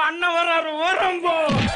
அண்ணன் வர்றாரு ஓரம் போ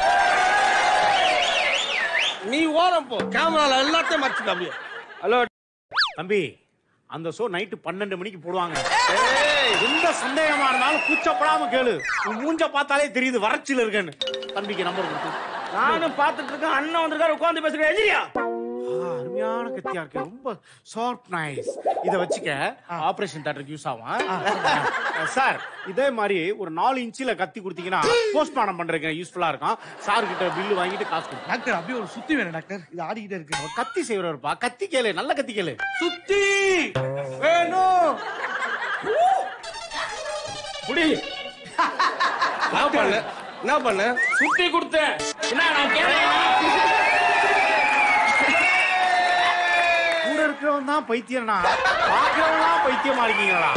நீ ஓரம் போ கேமரால எல்லாத்தையும் மறைச்சிக்க அப்படியே ஹலோ தம்பி அந்த ஷோ நைட்டு பன்னெண்டு மணிக்கு போடுவாங்க எந்த சந்தேகமா இருந்தாலும் கூச்சப்படாம கேளு உன் மூஞ்ச பார்த்தாலே தெரியுது வறட்சியில இருக்கேன்னு தம்பிக்கு நம்பர் கொடுத்து நானும் பார்த்துட்டு இருக்கேன் அண்ணன் வந்திருக்காரு உட்காந்து பேசுறேன் எதிரியா ஆ, அருமையான கத்தியா இருக்கு ரொம்ப ஷார்ப் நைஸ் இத வச்சுக்க ஆபரேஷன் தேட்டருக்கு யூஸ் ஆகும் சார் இதே மாதிரி ஒரு நாலு இன்ச்சில கத்தி கொடுத்தீங்கன்னா போஸ்ட்மார்டம் பண்றதுக்கு யூஸ்ஃபுல்லா இருக்கும் சார் கிட்ட பில்லு வாங்கிட்டு காசு கொடுங்க டாக்டர் அப்படியே ஒரு சுத்தி வேணும் டாக்டர் இது ஆடிக்கிட்டே இருக்கு அவர் கத்தி செய்வரப்பா கத்தி கேளு நல்ல கத்தி கேளு சுத்தி வேணும் குடி என்ன பண்ண என்ன பண்ண சுத்தி கொடுத்தேன் என்ன நான் கேட்கறேன் கூட இருக்கிறவன் தான் பைத்தியம்னா பாக்குறவன் தான் பைத்தியமா இருக்கீங்களா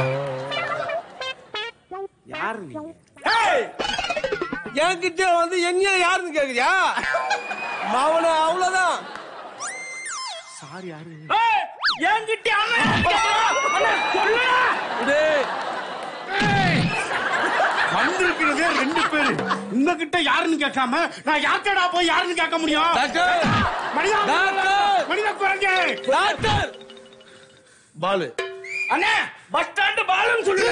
யாரு நீங்க என்கிட்ட வந்து என்ன யாருன்னு கேக்குறியா அவனை அவ்வளவுதான் சார் யாரு என்கிட்ட அண்ணன் அண்ணன் சொல்லுடா டேய், வந்திருக்கிறதே ரெண்டு பேரு உங்ககிட்ட யாருன்னு கேட்காம நான் யார்கிட்டடா போய் யாருன்னு கேட்க முடியும் டாக்டர் மனிதா டாக்டர் மனித குரங்கு டாக்டர் பாலு அண்ணே பஸ் ஸ்டாண்டு பாலுன்னு சொல்லுங்க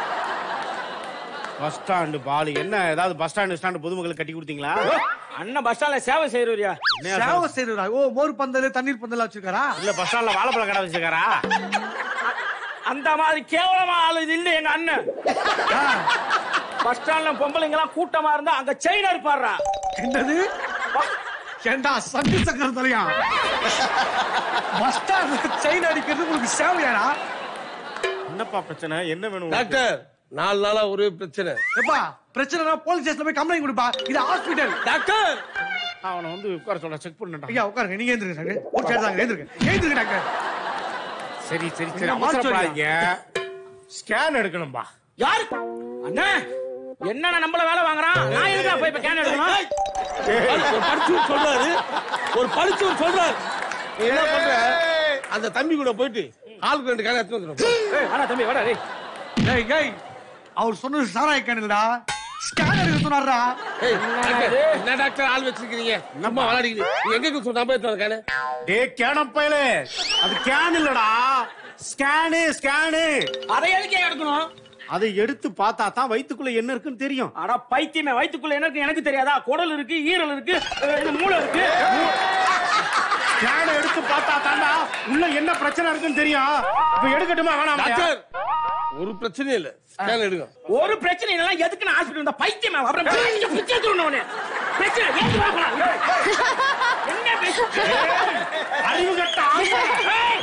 பஸ் ஸ்டாண்டு பாலு என்ன ஏதாவது பஸ் ஸ்டாண்டு ஸ்டாண்டு பொதுமக்களுக்கு கட்டி கொடுத்தீங்களா அண்ணன் பஸ் ஸ்டாண்ட்ல சேவை செய்யறியா சேவை செய்யறா ஓ மோர் பந்தல் தண்ணீர் பந்தல் வச்சிருக்காரா இல்ல பஸ் ஸ்டாண்ட்ல வாழைப்பழ கடை வச்சிருக்காரா அந்த மாதிரி கேவலமா ஆளு இது இல்ல எங்க அண்ணன் பஸ் ஸ்டாண்ட்ல பொம்பளைங்க எல்லாம் கூட்டமா இருந்தா அங்க செயின் இருப்பாடுறா என்னது ஏண்டா சங்கு சக்கரம் தலையா பஸ் ஸ்டாண்ட் செயின் அடிக்கிறது உங்களுக்கு சேவையாடா என்னப்பா பிரச்சனை என்ன வேணும் உனக்கு? டாக்டர் நாலு நாளா ஒரே பிரச்சனை எப்பா பிரச்சனை போலீஸ் ஸ்டேஷன்ல போய் கம்ப்ளைண்ட் கொடுப்பா இது ஹாஸ்பிடல் டாக்டர் அவனை வந்து உட்கார சொல்ல செக் பண்ணா ஐயா உட்காருங்க நீங்க எழுந்திருங்க டாக்டர் ஒரு சேர் தாங்க எழுந்திருங்க எழுந்திருங்க டாக்டர் சரி சரி சரி என்ன அவசரப்படாதீங்க ஸ்கேன் எடுக்கணும்பா யாரு அண்ணே என்ன நம்மள வேலை வாங்குறான் நான் எதுக்கா போய் இப்ப கேன் எடுக்கணும் ஒரு படிச்சவர் சொல்றாரு ஒரு படிச்சவர் சொல்றாரு நீ என்ன பண்ற அந்த தம்பி கூட போயிட்டு ஆளுக்கு ரெண்டு காலம் எடுத்து வந்துடும் ஆனா தம்பி வாடா டேய் டேய் டேய் அவர் சொன்னது சாராய கேனல்டா ஸ்கேன் எடுக்க சொன்னாரா ஏய், டாக்டர், என்ன டாக்டர் ஆள் வச்சிருக்கீங்க நம்ம விளையாடிக்கிறீங்க நீ எங்க சொன்ன நம்ப எடுத்து வந்த டே கேனம் பயலே அது கேன் இல்லடா ஸ்கேனு ஸ்கேனு அதை எதுக்கே எடுக்கணும் அதை எடுத்து பார்த்தா தான் வயித்துக்குள்ள என்ன இருக்குன்னு தெரியும் அட பைத்தியமே வயித்துக்குள்ள என்ன இருக்கு எனக்கு தெரியாதா குடல் இருக்கு ஈரல் இருக்கு அஹ் இது மூளை இருக்கு ஸ்கேனை எடுத்து பார்த்தா தாண்டா உள்ள என்ன பிரச்சனை இருக்குன்னு தெரியும் இப்ப எடுக்கட்டுமா வேணாம் டாக்டர் ஒரு பிரச்சனையும் இல்ல ஸ்கேன் எடுங்க ஒரு பிரச்சனை இல்ல எதுக்கு நான் ஹாஸ்பிடல் இந்த பைத்தியமே அப்புறம் பிச்சை பிச்சை எடுத்துடணும் உன்னை. பிரச்சனை ஏன் பார்க்கலாம் என்ன பேசு அறிவு கட்ட ஆமா. ஏய்!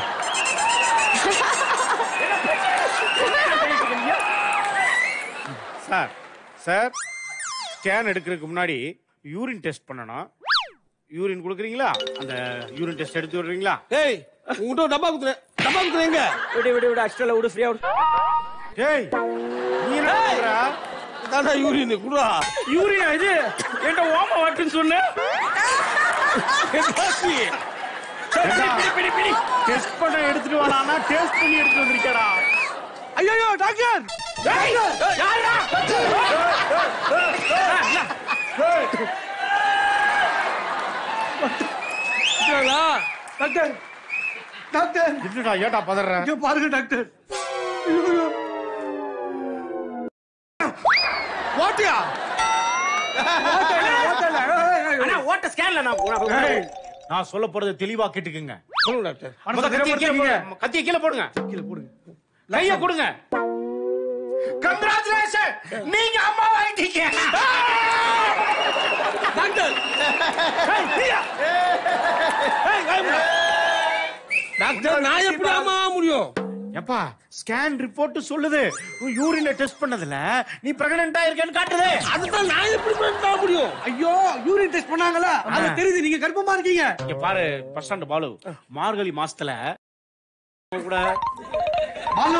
என்ன பிரச்சனை? என்ன பேசிட்டு இருக்கீங்க? சார் சார் ஸ்கேன் எடுக்கிறதுக்கு முன்னாடி யூரின் டெஸ்ட் பண்ணணும் யூரின் கொடுக்குறீங்களா அந்த யூரின் டெஸ்ட் எடுத்து விடுறீங்களா ஏய் உங்ககிட்ட ஒரு டப்பா குத்துறேன் டப்பா குத்துறேன் எங்க விடு விடு விடு அக்ஸ்ட்ரா விடு ஃப்ரீயா விடு டேய் நீ என்ன பண்ற? தாண்டா யூரின் குடுறா யூரியா இது என்கிட்ட ஓம வாட்டுன்னு சொன்ன சரி, பிடி, பிடி, பிடி, பிடி. டெஸ்ட் பண்ண எடுத்துட்டு வரானா டேஸ்ட் பண்ணி எடுத்துட்டு வந்திருக்கடா ஐயோ டாக்டர் ஏய், யாருடா? டாக்டர் டாக்டர் என்னடா ஏட்டா பதற இங்க பாருங்க டாக்டர் ஓட்டியா அண்ணா, ஓட்ட ஸ்கேன்ல நான் ஏய், நான் சொல்ல போறது தெளிவா கேட்டுக்குங்க சொல்லுங்க டாக்டர் முத கத்தியை கீழே போடுங்க. கத்தியை கீழே போடுங்க கீழே போடுங்க கைய கொடுங்க கங்க்ராச்சுலேஷன் நீங்க அம்மா ஆயிட்டீங்க டாக்டர் டாக்டர் நான் எப்படி ஆமா முடியும் எப்பா ஸ்கேன் ரிப்போர்ட் சொல்லுது யூரின டெஸ்ட் பண்ணதுல நீ பிரெக்னன்ட் ஆயிருக்கேன்னு காட்டுது அதுதான் நான் எப்படி பண்ண முடியும் ஐயோ யூரின் டெஸ்ட் பண்ணாங்கல்ல அது தெரியுது நீங்க கர்ப்பமா இருக்கீங்க இங்க பாரு பஸ் ஸ்டாண்ட் பாலு மார்கழி மாசத்துல கூட பாலு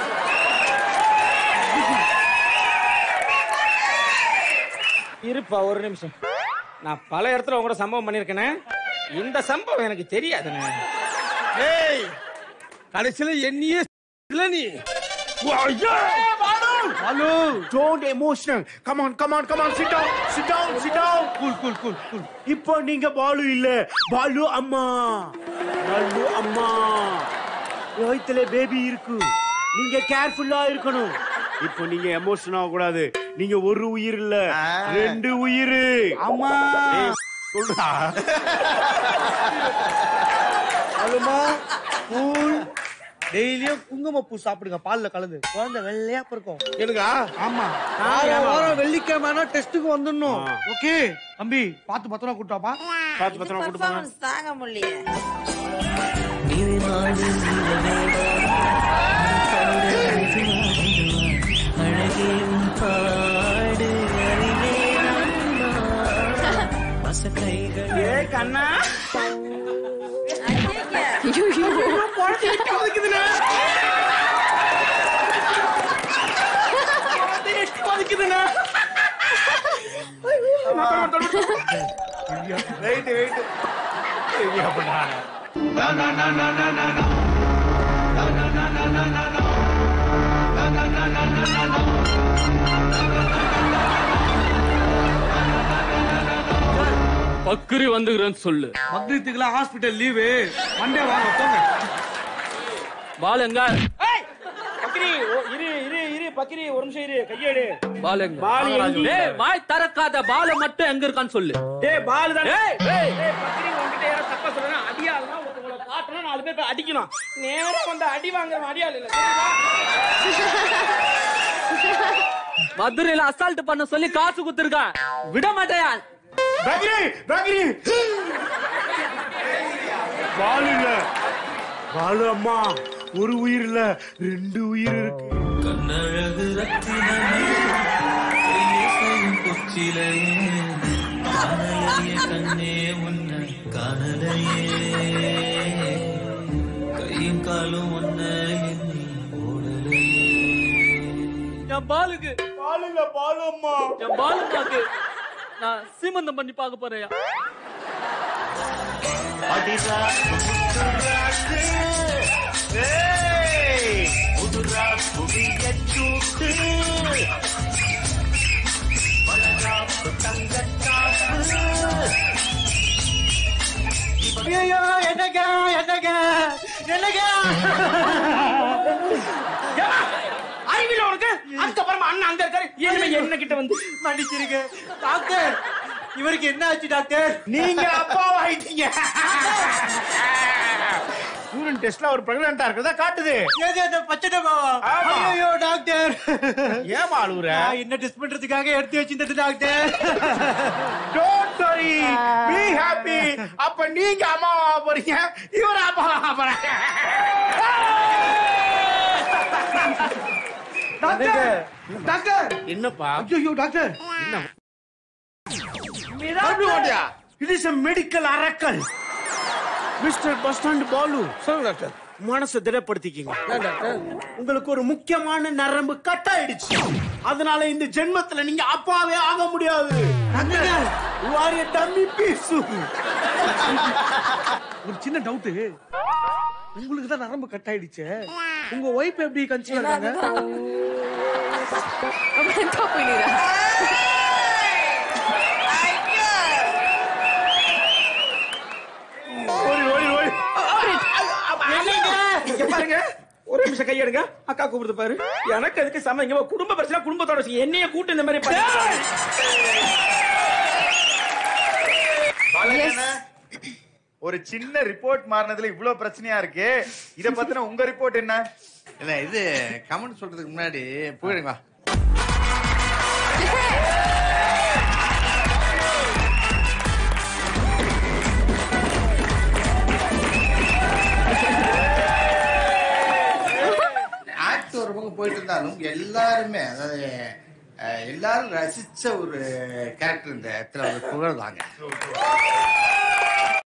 இருப்பா ஒரு நிமிஷம் நான் பல இடத்துல உங்க கூட சம்பவம் பண்ணிருக்கேனே இந்த சம்பவம் எனக்கு தெரியாதுண்ணே ஏய் கடைசியில என்னையே இல்ல நீ ஐயோ! down. Balu. Don't emotional. Come on, come on, come on. Sit down, sit down, sit down. Cool, cool, cool, cool. இப்போ நீங்க பாலு இல்ல பாலு அம்மா பாலு அம்மா வயித்துல பேபி இருக்கு நீங்க கேர்ஃபுல்லா இருக்கணும் இப்போ நீங்க எமோஷன் ஆக கூடாது நீங்க ஒரு உயிர் இல்ல ரெண்டு உயிர் அம்மா. சொல்றா அலுமா கூல் டெய்லியும் குங்குமப்பூ சாப்பிடுங்க பால்ல கலந்து குழந்தை வெள்ளையா பிறக்கும் எனக்கா ஆமா ஆமா. வாரம் வாரம் வெள்ளிக்கிழமை டெஸ்ட்டுக்கு வந்துடணும் ஆ. ஓகே தம்பி பார்த்து பத்திரமா கூட்டாப்பா பாத்து பத்திரமா கூட்டு போங்க Performance தாங்க முடியலையே ஏ கண்ணா ஐயையே. வலிக்குதுண்ணா வெயிட் வெயிட் சரியா பண்ணாங்க பக்கிரி வந்துக்கிறேன்னு சொல்லு பக்ரீத்துக்குலாம் ஹாஸ்பிட்டல் லீவு மண்டே வாங்க போங்க பால் எங்க ஏய் பக்கிரி ஓ, இரு இரு இரு பக்கிரி ஒரு நிமிஷம் இரு கையேடு பால் எங்க பால் எங்க? டேய் வாய் திறக்காத பால மட்டும் எங்க இருக்கான்னு சொல்லு டேய் பால் தான் ஏய், ஏய் ஏய் பக்கிரி உன்கிட்ட யாரோ தப்பா சொல்றேன்னா அடியாள்னா ஒருத்தவங்கள காட்டணும் நாலு பேர் போய் அடிக்கணும் நேரா வந்து அடி வாங்குற அடியாள் இல்ல தெரியுமா? மதுரையில அசால்ட் பண்ண சொல்லி காசு குத்துருக்கான் விட மாட்டேயா பக்ரி பக்ரி பாலு இல்ல பாலு அம்மா ஒரு உயிர் இல்ல ரெண்டு உயிர் இருக்கு கண்ணழகு ரத்தினமே கையசையும் கொச்சிலையே காணலையே கண்ணே உன்னை காணலையே கையும் காலும் ஒன்ன எண்ணி ஓடலையே என் பாலுக்கு பாலு இல்ல பாலு அம்மா என் பாலுக்காக்கு நான் சீமந்தம் பண்ணி பார்க்க போறேயா ஐயோ என்னங்க என்னங்க என்னங்க அறிவில உனக்கு அதுக்கப்புறமா அண்ணன் அங்க இருக்காரு இனிமே என்ன கிட்ட வந்து மன்னிச்சிருங்க டாக்டர் இவருக்கு என்ன ஆச்சு டாக்டர் நீங்க அப்பாவாயிட்டீங்க யூரின் டெஸ்ட்ல ஒரு பிரெக்னண்டா இருக்கிறதா காட்டுது ஏது அந்த பச்சை டப்பாவா ஆமா. ஐயோ டாக்டர் ஏமா அழுகுற நான் என்ன டெஸ்ட் பண்றதுக்காக எடுத்து வச்சிருந்தது doctor don't worry be happy அப்ப நீங்க அம்மாவா போறீங்க இவர் அம்மாவா போறாங்க டாக்டர் டாக்டர் என்னப்பா ஐயோ doctor it is a medical அரக்கல் மிஸ்டர் பஸ் ஸ்டாண்ட் பாலு சொல்லுங்க டாக்டர் மனசை திடப்படுத்திக்கிங்க ஏன் டாக்டர் உங்களுக்கு ஒரு முக்கியமான நரம்பு கட் ஆயிடுச்சு அதனால இந்த ஜென்மத்துல நீங்க அப்பாவே ஆக முடியாது You are a dummy piece. ஒரு சின்ன டவுட் உங்களுக்கு தான் நரம்பு கட் ஆயிடுச்சு உங்க ஒய்ஃப் எப்படி கன்சீவ் ஆனாங்க ஓடி, ஓடி, ஓடி. இங்க பாருங்க ஒரு நிமிஷம் கையெடுங்க அக்கா கூப்பிடுது பாரு எனக்கு எதுக்கு சம இங்க வா, குடும்ப பிரச்சனை குடும்பத்தோட வச்சு என்னைய கூட்டு இந்த மாதிரி பண்ணி பாலகண்ணா, ஒரு சின்ன ரிப்போர்ட் மாறினதுல இவ்வளவு பிரச்சனையா இருக்கு இத பத்தின உங்க ரிப்போர்ட் என்ன இல்ல இது கமெண்ட் சொல்றதுக்கு முன்னாடி போயிடுங்க வா. ஆக்ட் ஒரு பக்கம் போயிட்டு இருந்தாலும் எல்லாருமே அதாவது அஹ், எல்லாரும் ரசிச்ச ஒரு கேரக்டர் இந்த இடத்துல ஒரு புகழ் தாங்க